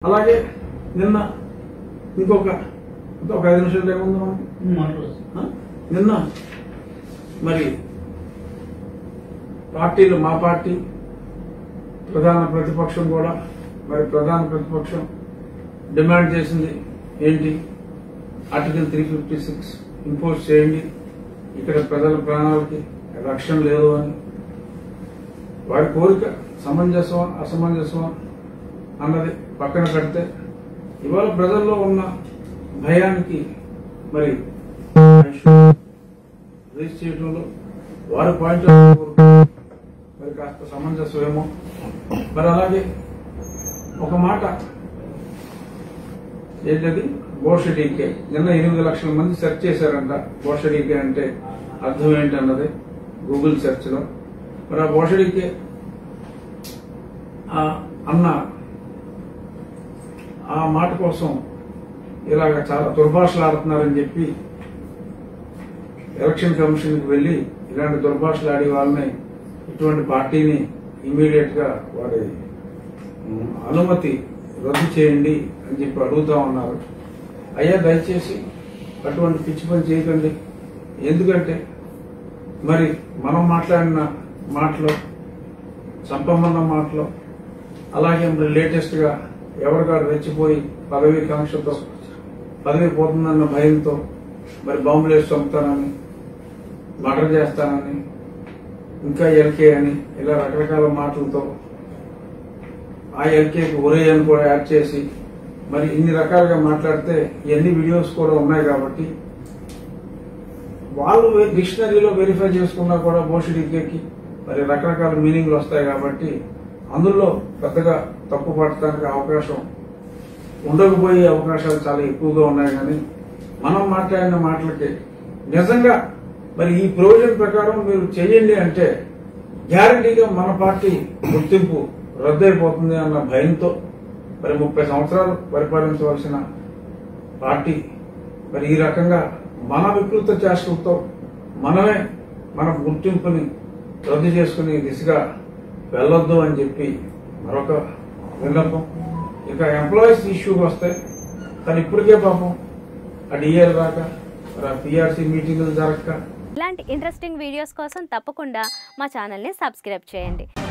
అలాగే నిన్న ఇంకొక ఇంకొక ఐదు నిమిషాలు ఏముంది మనం మాట్లాడచ్చు ఆ? నిన్న మరి పార్టీలు మా పార్టీ ప్రధాన ప్రతిపక్షం కూడా మరి ప్రధాన ప్రతిపక్షం డిమాండ్ చేసింది ఏంటి article three fifty six impose చేయండి ఇక్కడ ప్రజల ప్రాణాలకి రక్షణ లేదు అని వారి కోరిక సమంజసమా అసమంజసమా అన్నది పక్కన పెడితే ఇవాళ ప్రజల్లో ఉన్న భయానికి మరి రీచ్ చేయడంలో వారి పాయింట్ ఆఫ్ వ్యూ మరి కాస్త సమంజసమేమో మరి అలాగే ఒక మాట ఏంటది బోషడీకే నిన్న ఎనిమిది లక్షల మంది సెర్చ్ చేశారంట బోషడీకే అంటే అర్థం ఏంటి అన్నది గూగుల్ సెర్చ్ లో మరి ఆ బోషడీకే ఆ అన్న ఆ మాట కోసం ఇలాగ చాలా దుర్భాషలు ఆడుతున్నారని చెప్పి ఎలక్షన్ కమిషన్ కి వెళ్లి ఇలాంటి దుర్భాషలు ఆడి వాళ్ళని ఇటువంటి పార్టీని ఇమీడియట్ గా వారి ఉమ్, అనుమతి రద్దు చేయండి అని చెప్పి అడుగుతా ఉన్నారు అయ్యా దయచేసి అటువంటి పిచ్చి పని చేయకండి ఎందుకంటే మరి మనం మాట్లాడిన మాటలు చంపమన్న మాటలు అలాగే మరి లేటెస్ట్ గా ఎవరికాడు రెచ్చిపోయి పదవి కాంక్షతో పదవి పోతుందన్న భయంతో మరి బాంబులు వేసి చంపుతానని మర్డర్ చేస్తానని ఇంకా ఎల్కే అని ఇలా రకరకాల మాటలతో ఆ ఎల్కేకి ఒరే అని కూడా యాడ్ చేసి మరి ఇన్ని రకాలుగా మాట్లాడితే ఎన్ని వీడియోస్ కూడా ఉన్నాయి కాబట్టి వాళ్ళు డిక్షనరీలో వెరిఫై చేసుకున్నా కూడా బోషిడికేకి మరి రకరకాల మీనింగ్లు వస్తాయి కాబట్టి అందులో పెద్దగా తప్పు పడటానికి అవకాశం ఉండకపోయే అవకాశాలు చాలా ఎక్కువగా ఉన్నాయి కానీ మనం మాట్లాడిన మాటలకి నిజంగా మరి ఈ ప్రొవిజన్ ప్రకారం మీరు చేయండి అంటే గ్యారంటీగా మన పార్టీ గుర్తింపు రద్దయిపోతుంది అన్న భయంతో మరి ముప్పై సంవత్సరాలు పరిపాలించవలసిన పార్టీ మరి ఈ రకంగా మన వికృత చేష్టలతో మనమే మన గుర్తింపుని రద్దు చేసుకునే దిశగా వెళ్ళొద్దు అని చెప్పి మరొక విన్నపం ఇక ఎంప్లాయీస్ ఇష్యూకి వస్తే తను ఇప్పటికే పాపం ఆ డిఏలు రాక మరి ఆ పిఆర్సీ మీటింగులు జరగక ఇలాంటి ఇంట్రెస్టింగ్ వీడియోస్ కోసం తప్పకుండా మా ఛానల్ని సబ్స్క్రైబ్ చేయండి